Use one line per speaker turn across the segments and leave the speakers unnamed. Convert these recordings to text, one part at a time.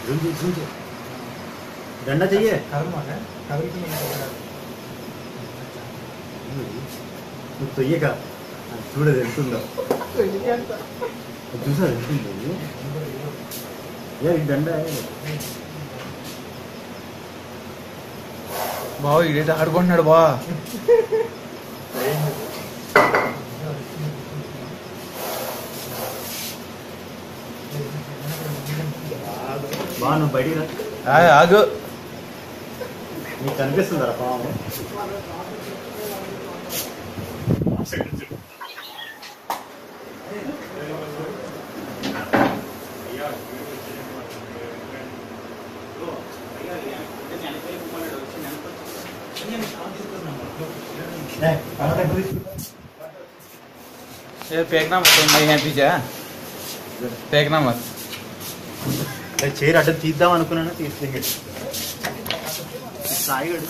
Zoom Zoom దండ చెయ్యే
కదలమాక కదులుతుంది
నువ్వు తొయ్యక అది చూడదు వెళ్తుందో అది చూసా వెళ్తుంది ఏ ఈ దండ
బావ ఇడైతే ఆడుకుంటున్నాడు బా
బా నువ్వు బయటికి రా
ఆ, ఆగు
నీకు కనిపిస్తుందా పాము ఏ, టమాటా ఎక్కువ తీసుకో.
ये फेंकना मत तुम यहाँ पीछे हाँ? फेंकना मत
ఏ, చైర్ అడ్డం తీద్దాం అనుకున్నాను తీసుకెళ్ళి సాయిగడు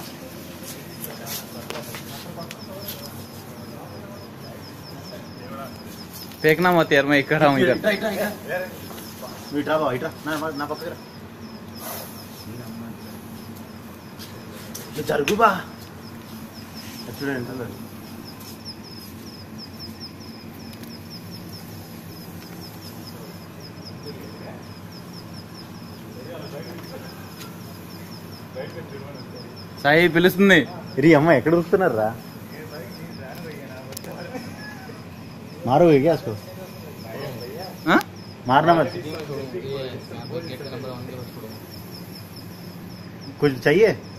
फेंकना मत यार मैं कर रहा हूँ इधर
నువ్వు ఇట్రా బావ ఇట్రా నా నా పక్కకి రా ఇట్లా జరుగు బా అది చూడండి ఎంత ఉందో.
సాయి పిలుస్తుంది
రీ అమ్మ ఎక్కడ చూస్తున్నారు రా మారు గ్యాస్
हाँ?
మారనా మరి कुछ चाहिए